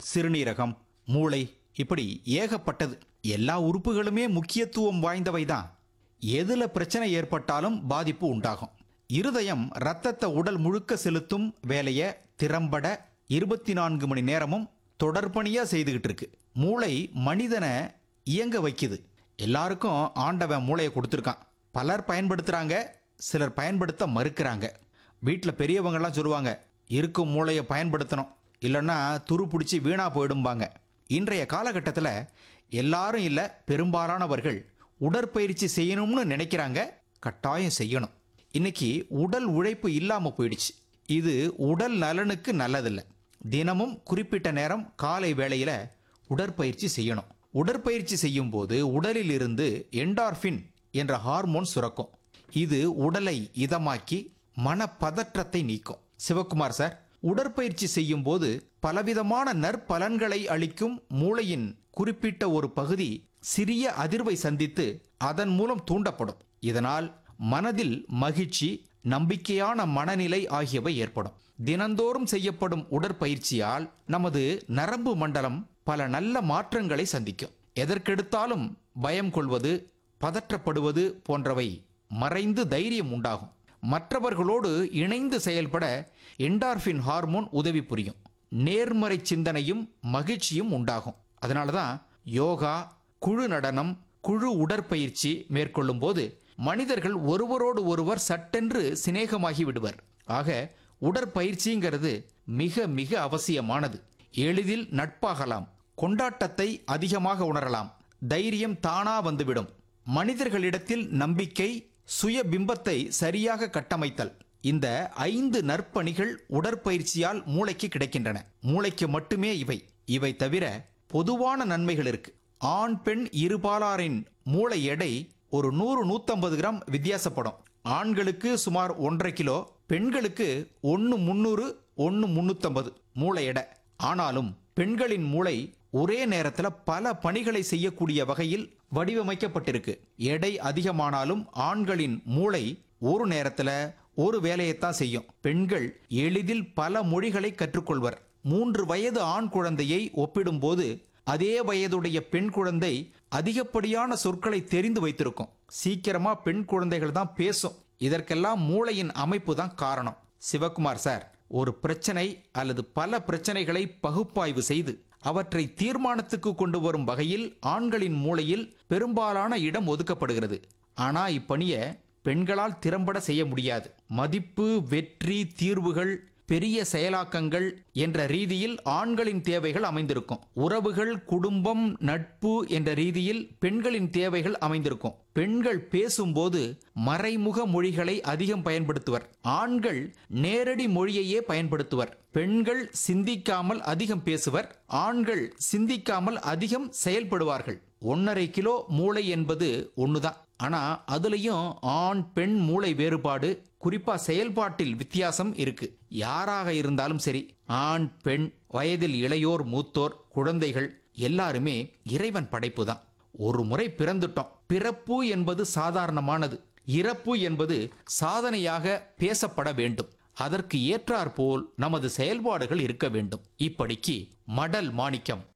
சிறுநீரகம் மூளை இப்படி ஏகப்பட்டது எல்லா உறுப்புகளுமே முக்கியத்துவம் வாய்ந்தவைதான் எதுல பிரச்சனை ஏற்பட்டாலும் பாதிப்பு உண்டாகும் இருதயம் ரத்தத்தை உடல் முழுக்க செலுத்தும் வேலையை திறம்பட இருபத்தி நான்கு மணி நேரமும் தொடர்பணியா செய்துகிட்டு இருக்கு மூளை மனிதனை இயங்க வைக்குது எல்லாருக்கும் ஆண்டவன் மூளையை கொடுத்துருக்கான் பலர் பயன்படுத்துறாங்க சிலர் பயன்படுத்த மறுக்கிறாங்க வீட்டில் பெரியவங்கெல்லாம் சொல்லுவாங்க இருக்கும் மூளையை பயன்படுத்தணும் இல்லைன்னா துரு பிடிச்சி வீணா போயிடும்பாங்க இன்றைய காலகட்டத்தில் எல்லாரும் இல்லை பெரும்பாலானவர்கள் உடற்பயிற்சி செய்யணும்னு நினைக்கிறாங்க கட்டாயம் செய்யணும் இன்னைக்கு உடல் உழைப்பு இல்லாமல் போயிடுச்சு இது உடல் நலனுக்கு நல்லதில்லை தினமும் குறிப்பிட்ட நேரம் காலை வேளையில் உடற்பயிற்சி செய்யணும் உடற்பயிற்சி செய்யும் போது உடலில் இருந்து என்டார்பின் என்ற ஹார்மோன் சுரக்கும் இது உடலை இதமாக்கி மனப்பதற்றத்தை நீக்கும் சிவகுமார் சார் உடற்பயிற்சி செய்யும் போது பலவிதமான நற்பலன்களை அளிக்கும் மூளையின் குறிப்பிட்ட ஒரு பகுதி சிறிய அதிர்வை சந்தித்து அதன் மூலம் தூண்டப்படும் இதனால் மனதில் மகிழ்ச்சி நம்பிக்கையான மனநிலை ஆகியவை ஏற்படும் தினந்தோறும் செய்யப்படும் உடற்பயிற்சியால் நமது நரம்பு மண்டலம் பல நல்ல மாற்றங்களை சந்திக்கும் எதற்கெடுத்தாலும் பயம் கொள்வது பதற்றப்படுவது போன்றவை மறைந்து தைரியம் உண்டாகும் மற்றவர்களோடு இணைந்து செயல்பட என்டார்பின் ஹார்மோன் உதவி புரியும் நேர்மறை சிந்தனையும் மகிழ்ச்சியும் உண்டாகும் அதனால தான் யோகா குழு நடனம் குழு உடற்பயிற்சி மேற்கொள்ளும் போது மனிதர்கள் ஒருவரோடு ஒருவர் சட்டென்று சிநேகமாகி விடுவர் ஆக உடற்பயிற்சிங்கிறது மிக மிக அவசியமானது எளிதில் நட்பாகலாம் கொண்டாட்டத்தை அதிகமாக உணரலாம் தைரியம் தானா வந்துவிடும் மனிதர்களிடத்தில் நம்பிக்கை சுய பிம்பத்தை சரியாக கட்டமைத்தல் இந்த ஐந்து நற்பணிகள் உடற்பயிற்சியால் மூளைக்கு கிடைக்கின்றன மூளைக்கு மட்டுமே இவை இவை தவிர பொதுவான நன்மைகள் இருக்கு ஆண் பெண் இருபாலாரின் மூளை எடை ஒரு நூறு நூத்தம்பது கிராம் வித்தியாசப்படும் ஆண்களுக்கு சுமார் ஒன்றரை கிலோ பெண்களுக்கு ஒன்று முந்நூறு ஒன்று முந்நூற்றம்பது மூளை எடை ஆனாலும் பெண்களின் மூளை ஒரே நேரத்தில் பல பணிகளை செய்யக்கூடிய வகையில் வடிவமைக்கப்பட்டிருக்கு எடை அதிகமானாலும் ஆண்களின் மூளை ஒரு நேரத்தில் ஒரு வேலையைத்தான் செய்யும் பெண்கள் எளிதில் பல மொழிகளை கற்றுக்கொள்வர் மூன்று வயது ஆண் குழந்தையை ஒப்பிடும்போது அதே வயதுடைய பெண் குழந்தை அதிகப்படியான சொற்களை தெரிந்து வைத்திருக்கும் சீக்கிரமா பெண் குழந்தைகள் தான் பேசும் இதற்கெல்லாம் மூளையின் அமைப்பு தான் காரணம் சிவகுமார் சார் ஒரு பிரச்சனை அல்லது பல பிரச்சனைகளை பகுப்பாய்வு செய்து அவற்றை தீர்மானத்துக்கு கொண்டு வரும் வகையில் ஆண்களின் மூளையில் பெரும்பாலான இடம் ஒதுக்கப்படுகிறது ஆனா இப்பணியை பெண்களால் திறம்பட செய்ய முடியாது மதிப்பு வெற்றி தீர்வுகள் பெரிய செயலாக்கங்கள் என்ற ரீதியில் ஆண்களின் தேவைகள் அமைந்திருக்கும் உறவுகள் குடும்பம் நட்பு என்ற ரீதியில் பெண்களின் தேவைகள் அமைந்திருக்கும் பெண்கள் பேசும்போது மறைமுக மொழிகளை அதிகம் பயன்படுத்துவர் ஆண்கள் நேரடி மொழியையே பயன்படுத்துவர் பெண்கள் சிந்திக்காமல் அதிகம் பேசுவர் ஆண்கள் சிந்திக்காமல் அதிகம் செயல்படுவார்கள் ஒன்னரை கிலோ மூளை என்பது ஒண்ணுதான் ஆனா அதுலயும் ஆண் பெண் மூளை வேறுபாடு குறிப்பா செயல்பாட்டில் வித்தியாசம் இருக்கு யாராக இருந்தாலும் சரி ஆண் பெண் வயதில் இளையோர் மூத்தோர் குழந்தைகள் எல்லாருமே இறைவன் படைப்பு தான் ஒரு முறை பிறந்துட்டோம் பிறப்பு என்பது சாதாரணமானது இறப்பு என்பது சாதனையாக பேசப்பட வேண்டும் அதற்கு ஏற்றாற்போல் நமது செயல்பாடுகள் இருக்க வேண்டும் இப்படிக்கு மடல் மாணிக்கம்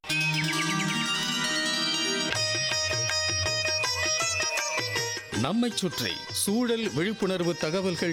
நம்மைச் சுற்றி சூழல் விழிப்புணர்வு தகவல்கள்